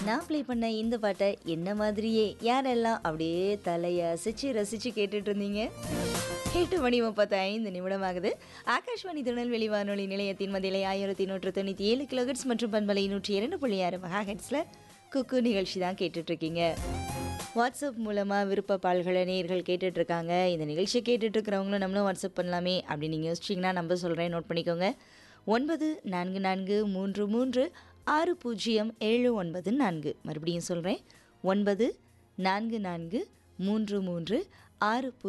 நான் ப்ளே பண்ண இந்த பாட்டை என்ன மாதிரியே யாரெல்லாம் அப்படியே தலையை அசைச்சு ரசித்து கேட்டுட்டு இருந்தீங்க எட்டு மணி முப்பத்தி ஐந்து நிமிடம் ஆகுது ஆகாஷ்வாணி திருநெல்வேலி வானொலி நிலையத்தின் மதிலை ஆயிரத்தி நூற்று தொண்ணூற்றி ஏழு கிலோஹெட்ஸ் மற்றும் பண்பலை நூற்றி இரண்டு புள்ளி ஆறு மெகா ஹெட்ஸில் குக்கு நிகழ்ச்சி தான் கேட்டுட்ருக்கீங்க வாட்ஸ்அப் மூலமாக விருப்ப பால்களை நேர்கள் கேட்டுட்ருக்காங்க இந்த நிகழ்ச்சியை கேட்டுட்ருக்கிறவங்களும் நம்மளும் வாட்ஸ்அப் பண்ணலாமே அப்படின்னு நீங்கள் யோசிச்சிங்கன்னா நம்பர் சொல்கிறேன் நோட் பண்ணிக்கோங்க ஒன்பது நான்கு நான்கு மூன்று மூன்று ஆறு பூஜ்ஜியம் ஏழு ஒன்பது நான்கு மறுபடியும் சொல்கிறேன் ஒன்பது நான்கு நான்கு மூன்று மூன்று ஆறு பூ